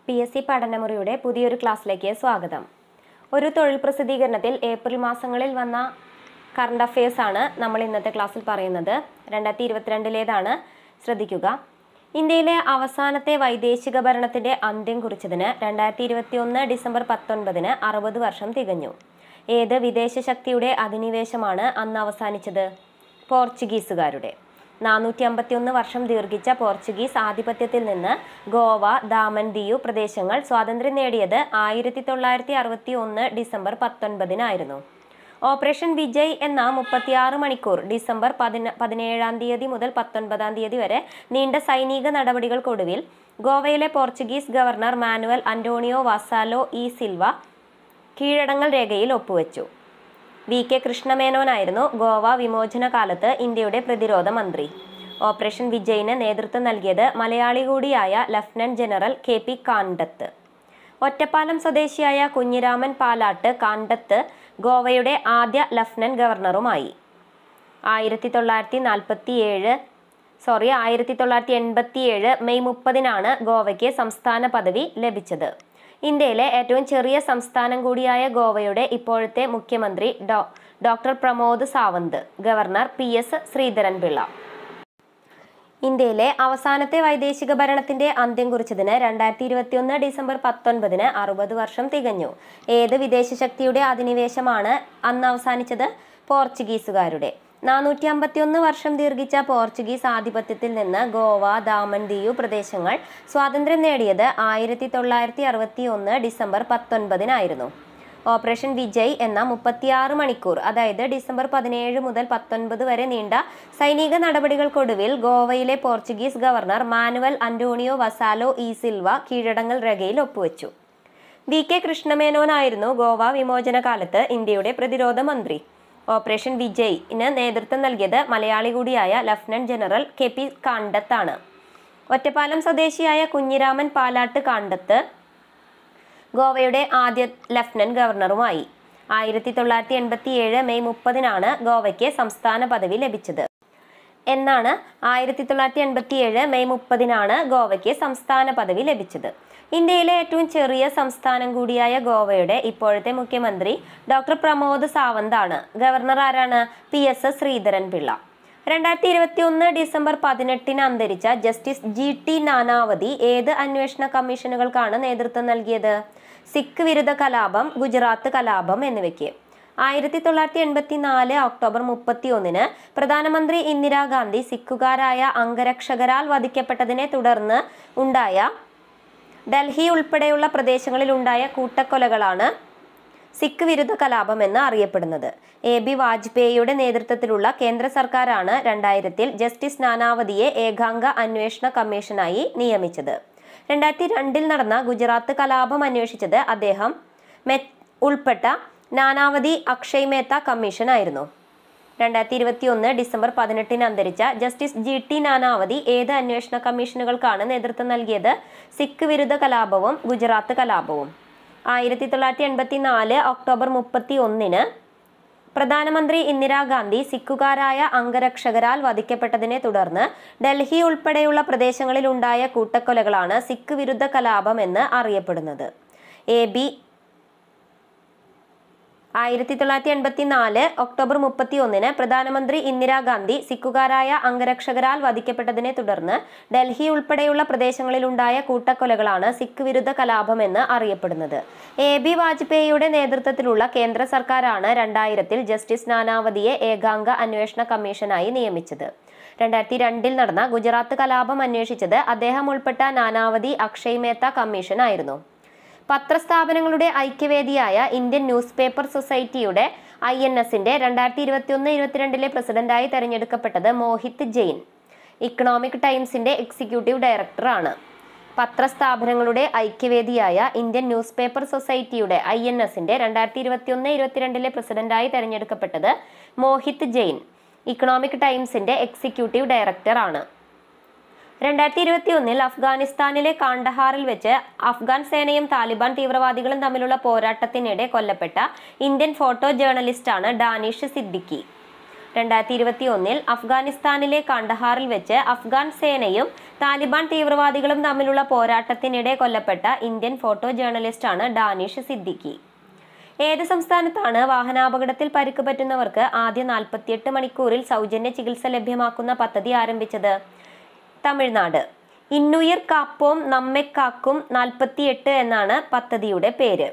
P S C പഠനമുറിയുടെ പുതിയൊരു ക്ലാസ്സിലേക്ക് സ്വാഗതം ഒരു തൊഴിൽ പ്രസിദ്ധീകരണത്തിൽ ഏപ്രിൽ മാസങ്ങളിൽ വന്ന കറണ്ട് അഫയേഴ്സ് ആണ് നമ്മൾ ഇന്നത്തെ ക്ലാസ്സിൽ പറയുന്നത് രണ്ടായിരത്തി ഇരുപത്തിരണ്ടിലേതാണ് ശ്രദ്ധിക്കുക ഇന്ത്യയിലെ അവസാനത്തെ വൈദേശിക ഭരണത്തിന്റെ അന്ത്യം കുറിച്ചതിന് രണ്ടായിരത്തി ഇരുപത്തി ഒന്ന് ഡിസംബർ പത്തൊൻപതിന് അറുപത് വർഷം തികഞ്ഞു ഏത് വിദേശ ശക്തിയുടെ അധിനിവേശമാണ് അന്ന് അവസാനിച്ചത് പോർച്ചുഗീസുകാരുടെ നാനൂറ്റി അമ്പത്തിയൊന്ന് വർഷം ദീർഘിച്ച പോർച്ചുഗീസ് ആധിപത്യത്തിൽ നിന്ന് ഗോവ ദാമൻ ദിയു പ്രദേശങ്ങൾ സ്വാതന്ത്ര്യം നേടിയത് ആയിരത്തി തൊള്ളായിരത്തി അറുപത്തി ഒന്ന് ഡിസംബർ പത്തൊൻപതിനായിരുന്നു ഓപ്പറേഷൻ വിജയ് എന്ന മുപ്പത്തിയാറ് മണിക്കൂർ ഡിസംബർ പതിന പതിനേഴാം തീയതി മുതൽ പത്തൊൻപതാം തീയതി വരെ നീണ്ട സൈനിക നടപടികൾക്കൊടുവിൽ ഗോവയിലെ Portuguese governor Manuel Antonio Vassalo e Silva കീഴടങ്ങൽ രേഖയിൽ ഒപ്പുവെച്ചു വി കെ കൃഷ്ണമേനോനായിരുന്നു ഗോവ വിമോചന കാലത്ത് ഇന്ത്യയുടെ പ്രതിരോധ മന്ത്രി ഓപ്പറേഷൻ വിജയിന് നേതൃത്വം നൽകിയത് മലയാളി കൂടിയായ lieutenant general K P Candeth Ottapalam സ്വദേശിയായ കുഞ്ഞിരാമൻ പാലാട്ട് കാണ്ടത്ത് ഗോവയുടെ ആദ്യ ലഫ്റ്റനന്റ് ഗവർണറുമായി ആയിരത്തി തൊള്ളായിരത്തി നാൽപ്പത്തി ഏഴ് സോറി ആയിരത്തി തൊള്ളായിരത്തി എൺപത്തി ഏഴ് മെയ് മുപ്പതിനാണ് ഗോവയ്ക്ക് സംസ്ഥാന പദവി ലഭിച്ചത് ഇന്ത്യയിലെ ഏറ്റവും ചെറിയ സംസ്ഥാനം കൂടിയായ ഗോവയുടെ ഇപ്പോഴത്തെ മുഖ്യമന്ത്രി Dr doctor Pramod Sawant governor P S Sreedharan Pillai ഇന്ത്യയിലെ അവസാനത്തെ വൈദേശിക ഭരണത്തിന്റെ അന്ത്യം കുറിച്ചതിന് രണ്ടായിരത്തി ഇരുപത്തിയൊന്ന് ഡിസംബർ പത്തൊൻപതിന് അറുപത് വർഷം തികഞ്ഞു ഏത് വിദേശ ശക്തിയുടെ അധിനിവേശമാണ് അന്ന് അവസാനിച്ചത് പോർച്ചുഗീസുകാരുടെ നാനൂറ്റി അമ്പത്തിയൊന്ന് വർഷം ദീർഘിച്ച പോർച്ചുഗീസ് ആധിപത്യത്തിൽ നിന്ന് ഗോവ ദാമൻ ദിയു പ്രദേശങ്ങൾ സ്വാതന്ത്ര്യം നേടിയത് ആയിരത്തി തൊള്ളായിരത്തി അറുപത്തി ഒന്ന് ഡിസംബർ പത്തൊൻപതിനായിരുന്നു ഓപ്പറേഷൻ വിജയ് എന്ന മുപ്പത്തിയാറ് മണിക്കൂർ അതായത് ഡിസംബർ പതിനേഴ് മുതൽ പത്തൊൻപത് വരെ നീണ്ട സൈനിക നടപടികൾക്കൊടുവിൽ ഗോവയിലെ Portuguese governor Manuel Antonio Vassalo e Silva കീഴടങ്ങൽ രേഖയിൽ ഒപ്പുവെച്ചു വി കെ കൃഷ്ണമേനോനായിരുന്നു ഗോവ വിമോചന കാലത്ത് ഇന്ത്യയുടെ പ്രതിരോധ മന്ത്രി ഓപ്പറേഷൻ വിജയ്ന് നേതൃത്വം നൽകിയത് മലയാളി കൂടിയായ ലഫ്റ്റനന്റ് ജനറൽ കെ പി കാണ്ടത്താണ് ഒറ്റപ്പാലം സ്വദേശിയായ കുഞ്ഞിരാമൻ പാലാട്ട് കാണ്ടത്ത് ഗോവയുടെ ആദ്യ ലഫ്റ്റനന്റ് ഗവർണറുമായി ആയിരത്തി തൊള്ളായിരത്തി എൺപത്തി ഏഴ് മെയ് മുപ്പതിനാണ് ഗോവയ്ക്ക് സംസ്ഥാന പദവി ലഭിച്ചത് എന്നാണ് ആയിരത്തി തൊള്ളായിരത്തി എൺപത്തി ഏഴ് മെയ് മുപ്പതിനാണ് ഗോവയ്ക്ക് സംസ്ഥാന പദവി ലഭിച്ചത് ഇന്ത്യയിലെ ഏറ്റവും ചെറിയ സംസ്ഥാനം കൂടിയായ ഗോവയുടെ ഇപ്പോഴത്തെ മുഖ്യമന്ത്രി ഡോക്ടർ പ്രമോദ് സാവന്ത് ആണ് ഗവർണർ ആരാണ് പി എസ് ശ്രീധരൻ പിള്ള രണ്ടായിരത്തി ഇരുപത്തി ഒന്ന് ഡിസംബർ പതിനെട്ടിന് അന്തരിച്ച ജസ്റ്റിസ് ജി ടി നാനാവതി ഏത് അന്വേഷണ കമ്മീഷനുകൾക്കാണ് നേതൃത്വം നൽകിയത് സിഖ് വിരുദ്ധ കലാപം ഗുജറാത്ത് കലാപം എന്നിവയ്ക്ക് ആയിരത്തി തൊള്ളായിരത്തി എൺപത്തി നാല് ഒക്ടോബർ മുപ്പത്തി ഒന്നിന് പ്രധാനമന്ത്രി ഇന്ദിരാഗാന്ധി സിഖുകാരായ അംഗരക്ഷകരാൽ വധിക്കപ്പെട്ടതിനെ തുടർന്ന് ഉണ്ടായ ഡൽഹി ഉൾപ്പെടെയുള്ള പ്രദേശങ്ങളിൽ ഉണ്ടായ കൂട്ടക്കൊലകളാണ് സിഖ് വിരുദ്ധ കലാപം എന്ന് അറിയപ്പെടുന്നത് എ ബി വാജ്പേയിയുടെ നേതൃത്വത്തിലുള്ള കേന്ദ്ര സർക്കാരാണ് രണ്ടായിരത്തിൽ ജസ്റ്റിസ് നാനാവതിയെ ഏകാംഗ അന്വേഷണ കമ്മീഷനായി നിയമിച്ചത് രണ്ടായിരത്തി രണ്ടിൽ നടന്ന ഗുജറാത്ത് കലാപം അന്വേഷിച്ചത് അദ്ദേഹം മെ ഉൾപ്പെട്ട നാനാവതി അക്ഷയ് മേത്ത കമ്മീഷൻ ആയിരുന്നു രണ്ടായിരത്തി ഇരുപത്തി ഒന്ന് ഡിസംബർ പതിനെട്ടിന് അന്തരിച്ച ജസ്റ്റിസ് ജി ടി നാനാവതി ഏത് അന്വേഷണ കമ്മീഷനുകൾക്കാണ് നേതൃത്വം നൽകിയത് സിഖ് വിരുദ്ധ കലാപവും ഗുജറാത്ത് കലാപവും ആയിരത്തി തൊള്ളായിരത്തി എൺപത്തി നാല് ഒക്ടോബർ മുപ്പത്തി ഒന്നിന് പ്രധാനമന്ത്രി ഇന്ദിരാഗാന്ധി സിഖുകാരായ അംഗരക്ഷകരാൽ വധിക്കപ്പെട്ടതിനെ തുടർന്ന് ഡൽഹി ഉൾപ്പെടെയുള്ള പ്രദേശങ്ങളിൽ ഉണ്ടായ കൂട്ടക്കൊലകളാണ് സിഖ് വിരുദ്ധ കലാപം എന്ന് അറിയപ്പെടുന്നത് എ ബി ആയിരത്തി തൊള്ളായിരത്തി എൺപത്തി നാല് ഒക്ടോബർ മുപ്പത്തി ഒന്നിന് പ്രധാനമന്ത്രി ഇന്ദിരാഗാന്ധി സിഖുകാരായ അംഗരക്ഷകരാൽ വധിക്കപ്പെട്ടതിനെ തുടർന്ന് ഡൽഹി ഉൾപ്പെടെയുള്ള പ്രദേശങ്ങളിലുണ്ടായ കൂട്ടക്കൊലകളാണ് സിഖ് വിരുദ്ധ കലാപം എന്ന് അറിയപ്പെടുന്നത് എ ബി വാജ്പേയിയുടെ നേതൃത്വത്തിലുള്ള കേന്ദ്ര സർക്കാരാണ് രണ്ടായിരത്തിൽ ജസ്റ്റിസ് നാനാവതിയെ ഏകാംഗ അന്വേഷണ കമ്മീഷനായി നിയമിച്ചത് രണ്ടായിരത്തി രണ്ടിൽ നടന്ന ഗുജറാത്ത് കലാപം അന്വേഷിച്ചത് അദ്ദേഹം ഉൾപ്പെട്ട നാനാവതി അക്ഷയ് മേത്ത കമ്മീഷൻ ആയിരുന്നു പത്രസ്ഥാപനങ്ങളുടെ ഐക്യവേദിയായ ഇന്ത്യൻ ന്യൂസ് പേപ്പർ സൊസൈറ്റിയുടെ ഐ എൻ എസിന്റെ രണ്ടായിരത്തി ഇരുപത്തി ഒന്ന് ഇരുപത്തിരണ്ടിലെ പ്രസിഡന്റായി തെരഞ്ഞെടുക്കപ്പെട്ടത് മോഹിത് ജെയിൻ ഇക്കണോമിക് ടൈംസിന്റെ എക്സിക്യൂട്ടീവ് ഡയറക്ടറാണ് പത്രസ്ഥാപനങ്ങളുടെ ഐക്യവേദിയായ ഇന്ത്യൻ ന്യൂസ് പേപ്പർ സൊസൈറ്റിയുടെ ഐ എൻ എസിന്റെ രണ്ടായിരത്തി ഇരുപത്തി ഒന്ന് ഇരുപത്തിരണ്ടിലെ പ്രസിഡന്റായി തെരഞ്ഞെടുക്കപ്പെട്ടത് മോഹിത് ജെയിൻ ഇക്കണോമിക് ടൈംസിന്റെ എക്സിക്യൂട്ടീവ് ഡയറക്ടറാണ് രണ്ടായിരത്തി ഇരുപത്തി ഒന്നിൽ അഫ്ഗാനിസ്ഥാനിലെ കാണ്ടഹാറിൽ വെച്ച് അഫ്ഗാൻ സേനയും താലിബാൻ തീവ്രവാദികളും തമ്മിലുള്ള പോരാട്ടത്തിനിടെ കൊല്ലപ്പെട്ട ഇന്ത്യൻ ഫോട്ടോ ജേർണലിസ്റ്റാണ് ഡാനിഷ് സിദ്ദിഖി രണ്ടായിരത്തി ഇരുപത്തി ഒന്നിൽ അഫ്ഗാനിസ്ഥാനിലെ കണ്ടഹാറിൽ വെച്ച് അഫ്ഗാൻ സേനയും താലിബാൻ തീവ്രവാദികളും തമ്മിലുള്ള പോരാട്ടത്തിനിടെ കൊല്ലപ്പെട്ട ഇന്ത്യൻ ഫോട്ടോ ജേർണലിസ്റ്റാണ് ഡാനിഷ് സിദ്ദിഖി ഏത് സംസ്ഥാനത്താണ് വാഹനാപകടത്തിൽ പരിക്ക് പറ്റുന്നവർക്ക് ആദ്യ നാൽപ്പത്തിയെട്ട് മണിക്കൂറിൽ സൗജന്യ ചികിത്സ ലഭ്യമാക്കുന്ന പദ്ധതി ആരംഭിച്ചത് തമിഴ്നാട് ഇന്നുയിർ കാപ്പോം നമ്മെക്കാക്കും നാൽപ്പത്തിയെട്ട് എന്നാണ് പദ്ധതിയുടെ പേര്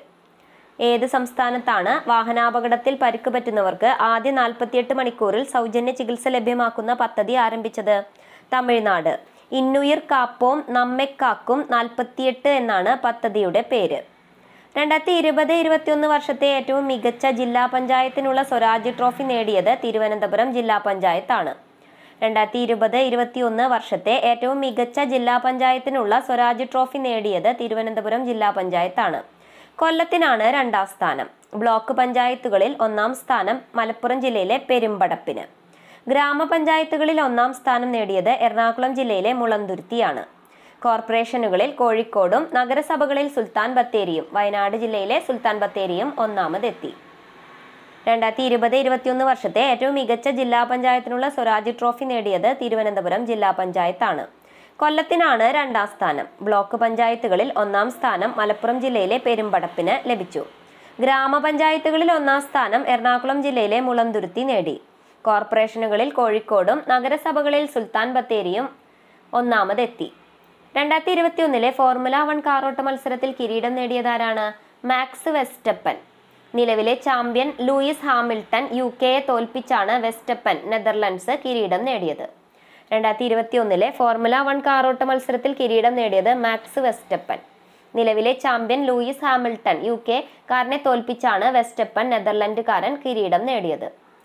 ഏത് സംസ്ഥാനത്താണ് വാഹനാപകടത്തിൽ പരിക്ക് പറ്റുന്നവർക്ക് ആദ്യ നാൽപ്പത്തിയെട്ട് മണിക്കൂറിൽ സൗജന്യ ചികിത്സ ലഭ്യമാക്കുന്ന പദ്ധതി ആരംഭിച്ചത് തമിഴ്നാട് ഇന്നുയിർ കാപ്പോം നമ്മെക്കാക്കും നാൽപ്പത്തിയെട്ട് എന്നാണ് പദ്ധതിയുടെ പേര് രണ്ടായിരത്തി ഇരുപത് ഇരുപത്തിയൊന്ന് വർഷത്തെ ഏറ്റവും മികച്ച ജില്ലാ പഞ്ചായത്തിനുള്ള സ്വരാജ് ട്രോഫി നേടിയത് തിരുവനന്തപുരം ജില്ലാ പഞ്ചായത്താണ് രണ്ടായിരത്തി ഇരുപത് ഇരുപത്തിയൊന്ന് വർഷത്തെ ഏറ്റവും മികച്ച ജില്ലാ പഞ്ചായത്തിനുള്ള സ്വരാജ് ട്രോഫി നേടിയത് തിരുവനന്തപുരം ജില്ലാ പഞ്ചായത്താണ് കൊല്ലത്തിനാണ് രണ്ടാം സ്ഥാനം ബ്ലോക്ക് പഞ്ചായത്തുകളിൽ ഒന്നാം സ്ഥാനം മലപ്പുറം ജില്ലയിലെ പെരുമ്പടപ്പിന് ഗ്രാമപഞ്ചായത്തുകളിൽ ഒന്നാം സ്ഥാനം നേടിയത് എറണാകുളം ജില്ലയിലെ മുളന്തുരുത്തിയാണ് കോർപ്പറേഷനുകളിൽ കോഴിക്കോടും നഗരസഭകളിൽ സുൽത്താൻ ബത്തേരിയും വയനാട് ജില്ലയിലെ സുൽത്താൻ ബത്തേരിയും ഒന്നാമതെത്തി രണ്ടായിരത്തി ഇരുപത് ഇരുപത്തിയൊന്ന് വർഷത്തെ ഏറ്റവും മികച്ച ജില്ലാ പഞ്ചായത്തിനുള്ള സ്വരാജ് ട്രോഫി നേടിയത് തിരുവനന്തപുരം ജില്ലാ പഞ്ചായത്താണ് കൊല്ലത്തിനാണ് രണ്ടാം സ്ഥാനം ബ്ലോക്ക് പഞ്ചായത്തുകളിൽ ഒന്നാം സ്ഥാനം മലപ്പുറം ജില്ലയിലെ പെരുമ്പടപ്പിന് ലഭിച്ചു ഗ്രാമപഞ്ചായത്തുകളിൽ ഒന്നാം സ്ഥാനം എറണാകുളം ജില്ലയിലെ മുളന്തുരുത്തി നേടി കോർപ്പറേഷനുകളിൽ കോഴിക്കോടും നഗരസഭകളിൽ സുൽത്താൻ ബത്തേരിയും ഒന്നാമതെത്തി രണ്ടായിരത്തി ഇരുപത്തിയൊന്നിലെ ഫോർമുല വൺ കാറോട്ട മത്സരത്തിൽ കിരീടം നേടിയതാരാണ് മാക്സ് വെസ്റ്റപ്പൻ നിലവിലെ ചാമ്പ്യൻ ലൂയിസ് ഹാമിൽട്ടൺ യു കെയെ തോൽപ്പിച്ചാണ് വെസ്റ്റപ്പൻ നെതർലൻഡ്സ് കിരീടം നേടിയത് രണ്ടായിരത്തി ഇരുപത്തിയൊന്നിലെ ഫോർമുല വൺ കാറോട്ട മത്സരത്തിൽ കിരീടം നേടിയത് മാക്സ് വെസ്റ്റപ്പൻ നിലവിലെ champion Lewis Hamilton U K കാരനെ തോൽപ്പിച്ചാണ് വെസ്റ്റപ്പൻ നെതർലൻഡുകാരൻ കിരീടം നേടിയത്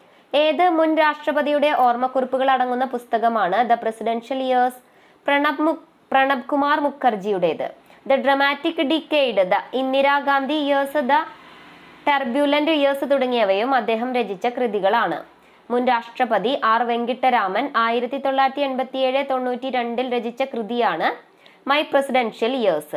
ഏത് മുൻ രാഷ്ട്രപതിയുടെ ഓർമ്മക്കുറിപ്പുകൾ അടങ്ങുന്ന പുസ്തകമാണ് ദ പ്രസിഡൻഷ്യൽ ഇയേഴ്സ് പ്രണബ് മു പ്രണബ് കുമാർ മുഖർജിയുടേത് the dramatic decade the Indira Gandhi years the turbulent years തുടങ്ങിയവയും അദ്ദേഹം രചിച്ച കൃതികളാണ് മുൻ രാഷ്ട്രപതി ആർ വെങ്കിട്ടരാമൻ ആയിരത്തി തൊള്ളായിരത്തി എൺപത്തി ഏഴ് തൊണ്ണൂറ്റി രണ്ടിൽ രചിച്ച കൃതിയാണ് മൈ പ്രസിഡൻഷ്യൽ ഇയേഴ്സ്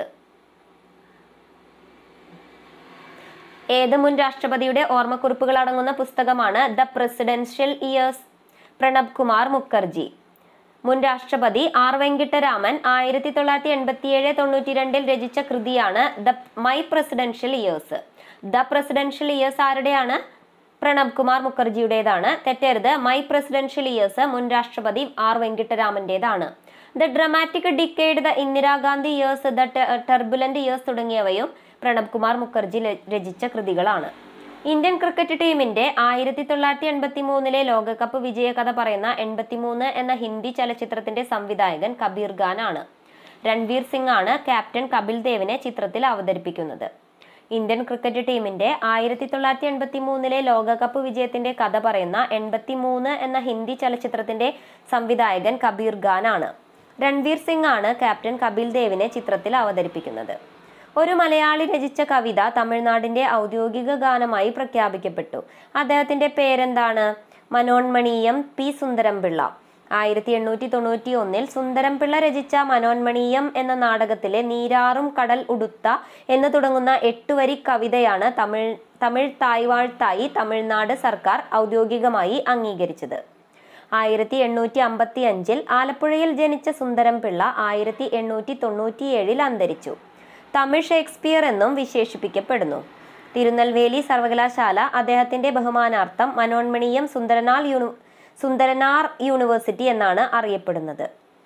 ഏത് മുൻ രാഷ്ട്രപതിയുടെ ഓർമ്മക്കുറിപ്പുകൾ അടങ്ങുന്ന പുസ്തകമാണ് the presidential years Pranab Kumar Mukherjee മുൻ രാഷ്ട്രപതി ആർ വെങ്കിട്ടരാമൻ ആയിരത്തി തൊള്ളായിരത്തി എൺപത്തിയേഴ് തൊണ്ണൂറ്റി രണ്ടിൽ രചിച്ച കൃതിയാണ് the my presidential years the presidential years ആരുടെയാണ് പ്രണബ് കുമാർ മുഖർജിയുടേതാണ് തെറ്റരുത് മൈ പ്രസിഡൻഷ്യൽ ഇയേഴ്സ് മുൻ രാഷ്ട്രപതി ആർ വെങ്കിട്ടരാമന്റേതാണ് the dramatic decade the Indira Gandhi years the turbulent years തുടങ്ങിയവയും പ്രണബ് കുമാർ മുഖർജി ല- രചിച്ച കൃതികളാണ് ഇന്ത്യൻ ക്രിക്കറ്റ് ടീമിന്റെ ആയിരത്തി തൊള്ളായിരത്തി എൺപത്തി മൂന്നിലെ ലോകകപ്പ് വിജയകഥ പറയുന്ന എൺപത്തിമൂന്ന് എന്ന ഹിന്ദി ചലച്ചിത്രത്തിന്റെ സംവിധായകൻ കബീർ ഖാൻ ആണ് രൺവീർ സിംഗ് ആണ് ക്യാപ്റ്റൻ കപിൽ ദേവിനെ ചിത്രത്തിൽ അവതരിപ്പിക്കുന്നത് ഇന്ത്യൻ ക്രിക്കറ്റ് ടീമിന്റെ ആയിരത്തി തൊള്ളായിരത്തി എൺപത്തി മൂന്നിലെ ലോകകപ്പ് വിജയത്തിന്റെ കഥ പറയുന്ന എൺപത്തി മൂന്ന് എന്ന ഹിന്ദി ചലച്ചിത്രത്തിന്റെ സംവിധായകൻ കബീർ ഖാൻ ആണ് രൺവീർ സിംഗ് ആണ് ക്യാപ്റ്റൻ കപിൽ ദേവിനെ ചിത്രത്തിൽ അവതരിപ്പിക്കുന്നത് ഒരു മലയാളി രചിച്ച കവിത തമിഴ്നാടിന്റെ ഔദ്യോഗിക ഗാനമായി പ്രഖ്യാപിക്കപ്പെട്ടു അദ്ദേഹത്തിന്റെ പേരെന്താണ് മനോന്മണീയം പി സുന്ദരംപിള്ള ആയിരത്തി എണ്ണൂറ്റി തൊണ്ണൂറ്റി ഒന്നിൽ സുന്ദരംപിള്ള രചിച്ച മനോന്മണീയം എന്ന നാടകത്തിലെ നീരാറും കടൽ ഉടുത്ത എന്ന് തുടങ്ങുന്ന എട്ടുവരി കവിതയാണ് തമിഴ് തമിഴ് തായ്വാഴ്ത്തായി തമിഴ്നാട് സർക്കാർ ഔദ്യോഗികമായി അംഗീകരിച്ചത് ആയിരത്തി എണ്ണൂറ്റി അമ്പത്തി അഞ്ചിൽ ആലപ്പുഴയിൽ ജനിച്ച സുന്ദരംപിള്ള ആയിരത്തി എണ്ണൂറ്റി തൊണ്ണൂറ്റിയേഴിൽ അന്തരിച്ചു തമിഴ് ഷേക്സ്പിയർ എന്നും വിശേഷിപ്പിക്കപ്പെടുന്നു തിരുനെൽവേലി സർവകലാശാല അദ്ദേഹത്തിന്റെ ബഹുമാനാർത്ഥം മനോന്മണീയം സുന്ദരനാൾ യൂണി സുന്ദരനാർ യൂണിവേഴ്സിറ്റി എന്നാണ് അറിയപ്പെടുന്നത്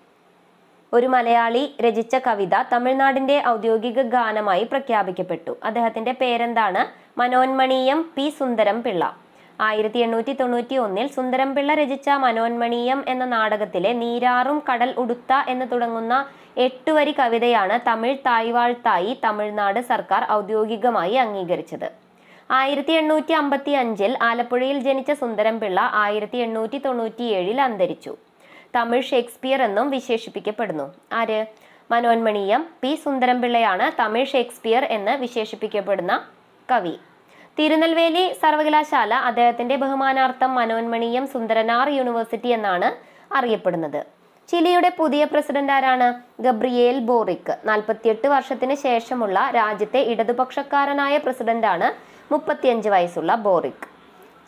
ഒരു മലയാളി രചിച്ച കവിത തമിഴ്നാടിന്റെ ഔദ്യോഗിക ഗാനമായി പ്രഖ്യാപിക്കപ്പെട്ടു അദ്ദേഹത്തിന്റെ പേരെന്താണ് മനോന്മണീയം പി സുന്ദരം പിള്ള ആയിരത്തി എണ്ണൂറ്റി തൊണ്ണൂറ്റി ഒന്നിൽ സുന്ദരം പിള്ള രചിച്ച മനോന്മണീയം എന്ന നാടകത്തിലെ നീരാറും കടൽ ഉടുത്ത എന്ന് തുടങ്ങുന്ന എട്ടുവരി കവിതയാണ് തമിഴ് തായ്വാഴ്ത്തായി തമിഴ്നാട് സർക്കാർ ഔദ്യോഗികമായി അംഗീകരിച്ചത് ആയിരത്തി എണ്ണൂറ്റി അമ്പത്തി അഞ്ചിൽ ആലപ്പുഴയിൽ ജനിച്ച സുന്ദരംപിള്ള ആയിരത്തി എണ്ണൂറ്റി തൊണ്ണൂറ്റിയേഴിൽ അന്തരിച്ചു തമിഴ് ഷേക്സ്പിയർ എന്നും വിശേഷിപ്പിക്കപ്പെടുന്നു ആര് മനോന്മണീയം പി സുന്ദരംപിള്ളയാണ് തമിഴ് ഷേക്സ്പിയർ എന്ന് വിശേഷിപ്പിക്കപ്പെടുന്ന കവി തിരുനെൽവേലി സർവകലാശാല അദ്ദേഹത്തിന്റെ ബഹുമാനാർത്ഥം മനോന്മണീയം സുന്ദരനാർ യൂണിവേഴ്സിറ്റി എന്നാണ് അറിയപ്പെടുന്നത് ചിലിയുടെ പുതിയ പ്രസിഡന്റ് ആരാണ് ഗബ്രിയേൽ ബോറിക് നാൽപ്പത്തിയെട്ട് വർഷത്തിന് ശേഷമുള്ള രാജ്യത്തെ ഇടതുപക്ഷക്കാരനായ പ്രസിഡന്റാണ് മുപ്പത്തിയഞ്ച് വയസ്സുള്ള ബോറിക്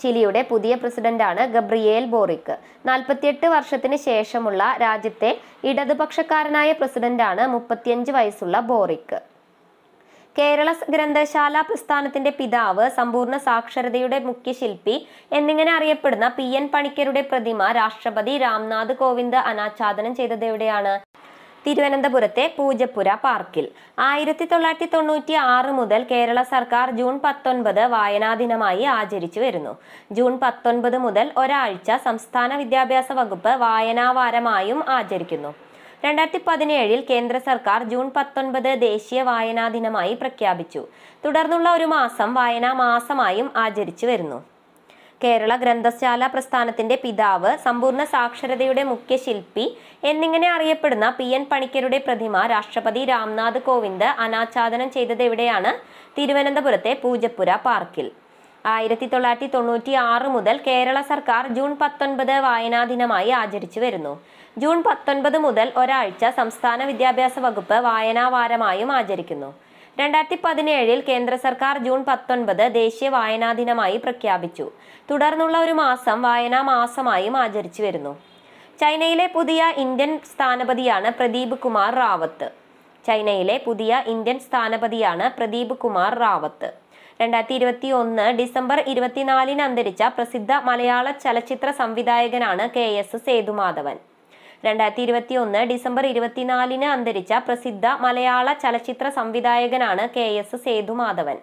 ചിലിയുടെ പുതിയ പ്രസിഡന്റാണ് ഗബ്രിയേൽ ബോറിക്ക് നാൽപ്പത്തിയെട്ട് വർഷത്തിന് ശേഷമുള്ള രാജ്യത്തെ ഇടതുപക്ഷക്കാരനായ പ്രസിഡന്റാണ് മുപ്പത്തിയഞ്ച് വയസ്സുള്ള ബോറിക്ക് കേരള സ് ഗ്രന്ഥശാല പ്രസ്ഥാനത്തിന്റെ പിതാവ് സമ്പൂർണ്ണ സാക്ഷരതയുടെ മുഖ്യശില്പി എന്നിങ്ങനെ അറിയപ്പെടുന്ന പി എൻ പണിക്കരുടെ പ്രതിമ രാഷ്ട്രപതി രാംനാഥ് കോവിന്ദ് അനാച്ഛാദനം ചെയ്തത് എവിടെയാണ് തിരുവനന്തപുരത്തെ പൂജപ്പുര പാർക്കിൽ ആയിരത്തി തൊള്ളായിരത്തി തൊണ്ണൂറ്റി ആറ് മുതൽ കേരള സർക്കാർ ജൂൺ പത്തൊൻപത് വായനാ ദിനമായി ആചരിച്ചു വരുന്നു ജൂൺ പത്തൊൻപത് മുതൽ ഒരാഴ്ച സംസ്ഥാന വിദ്യാഭ്യാസ വകുപ്പ് വായനാ വാരമായും ആചരിക്കുന്നു രണ്ടായിരത്തി പതിനേഴിൽ കേന്ദ്ര സർക്കാർ ജൂൺ പത്തൊൻപത് ദേശീയ വായനാ ദിനമായി പ്രഖ്യാപിച്ചു തുടർന്നുള്ള ഒരു മാസം വായനാ മാസമായും ആചരിച്ചു വരുന്നു കേരള ഗ്രന്ഥശാല പ്രസ്ഥാനത്തിന്റെ പിതാവ് സമ്പൂർണ്ണ സാക്ഷരതയുടെ മുഖ്യശില്പി എന്നിങ്ങനെ അറിയപ്പെടുന്ന പി എൻ പണിക്കരുടെ പ്രതിമ രാഷ്ട്രപതി രാംനാഥ് കോവിന്ദ് അനാച്ഛാദനം ചെയ്തത് എവിടെയാണ് തിരുവനന്തപുരത്തെ പൂജപ്പുര പാർക്കിൽ ആയിരത്തി തൊള്ളായിരത്തി തൊണ്ണൂറ്റി ആറ് മുതൽ കേരള സർക്കാർ ജൂൺ പത്തൊൻപത് വായനാ ദിനമായി ആചരിച്ചു വരുന്നു ജൂൺ പത്തൊൻപത് മുതൽ ഒരാഴ്ച സംസ്ഥാന വിദ്യാഭ്യാസ വകുപ്പ് വായനാ വാരമായും ആചരിക്കുന്നു രണ്ടായിരത്തി പതിനേഴിൽ കേന്ദ്ര സർക്കാർ ജൂൺ പത്തൊൻപത് ദേശീയ വായനാ ദിനമായി പ്രഖ്യാപിച്ചു തുടർന്നുള്ള ഒരു മാസം വായനാ മാസമായും ആചരിച്ചു വരുന്നു ചൈനയിലെ പുതിയ ഇന്ത്യൻ സ്ഥാനപതിയാണ് പ്രദീപ് കുമാർ റാവത്ത് ചൈനയിലെ പുതിയ ഇന്ത്യൻ സ്ഥാനപതിയാണ് പ്രദീപ് കുമാർ റാവത്ത് രണ്ടായിരത്തി ഇരുപത്തി ഒന്ന് ഡിസംബർ ഇരുപത്തിനാലിന് അന്തരിച്ച പ്രസിദ്ധ മലയാള ചലച്ചിത്ര സംവിധായകനാണ് കെ എസ് സേതുമാധവൻ രണ്ടായിരത്തി ഇരുപത്തി ഒന്ന് ഡിസംബർ ഇരുപത്തിനാലിന് അന്തരിച്ച പ്രസിദ്ധ മലയാള ചലച്ചിത്ര സംവിധായകനാണ് കെ എസ് സേതുമാധവൻ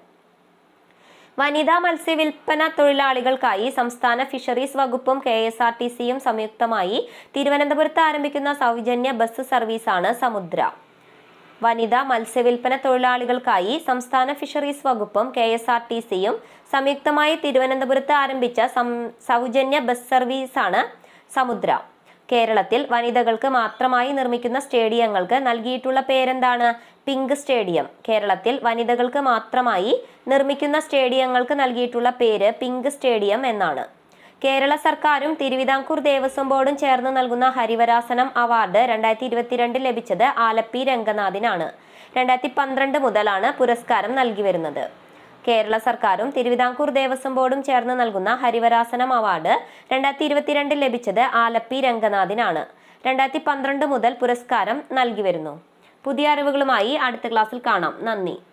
വനിതാ മത്സ്യവില്പന തൊഴിലാളികൾക്കായി സംസ്ഥാന ഫിഷറീസ് വകുപ്പും കെ എസ് ആർ ടി സിയും സംയുക്തമായി തിരുവനന്തപുരത്ത് ആരംഭിക്കുന്ന സൗജന്യ ബസ് സർവീസാണ് സമുദ്ര വനിതാ മത്സ്യവില്പന തൊഴിലാളികൾക്കായി സംസ്ഥാന ഫിഷറീസ് വകുപ്പും കെ എസ് ആർ ടി സിയും സംയുക്തമായി തിരുവനന്തപുരത്ത് ആരംഭിച്ച സം- സൗജന്യ ബസ് സർവീസാണ് സമുദ്ര കേരളത്തിൽ വനിതകൾക്ക് മാത്രമായി നിർമ്മിക്കുന്ന സ്റ്റേഡിയങ്ങൾക്ക് നൽകിയിട്ടുള്ള പേരെന്താണ് പിങ്ക് സ്റ്റേഡിയം കേരളത്തിൽ വനിതകൾക്ക് മാത്രമായി നിർമ്മിക്കുന്ന സ്റ്റേഡിയങ്ങൾക്ക് നൽകിയിട്ടുള്ള പേര് പിങ്ക് സ്റ്റേഡിയം എന്നാണ് കേരള സർക്കാരും തിരുവിതാംകൂർ ദേവസ്വം ബോർഡും ചേർന്ന് നൽകുന്ന ഹരിവരാസനം അവാർഡ് രണ്ടായിരത്തി ഇരുപത്തിരണ്ടിൽ ലഭിച്ചത് ആലപ്പി രംഗനാഥിനാണ് രണ്ടായിരത്തി പന്ത്രണ്ട് മുതലാണ് പുരസ്കാരം നൽകി വരുന്നത് കേരള സർക്കാരും തിരുവിതാംകൂർ ദേവസ്വം ബോർഡും ചേർന്ന് നൽകുന്ന ഹരിവരാസനം അവാർഡ് രണ്ടായിരത്തി ഇരുപത്തിരണ്ടിൽ ലഭിച്ചത് ആലപ്പി രംഗനാഥിനാണ് രണ്ടായിരത്തി പന്ത്രണ്ട് മുതൽ പുരസ്കാരം നൽകി വരുന്നു പുതിയ അറിവുകളുമായി അടുത്ത ക്ലാസ്സിൽ കാണാം നന്ദി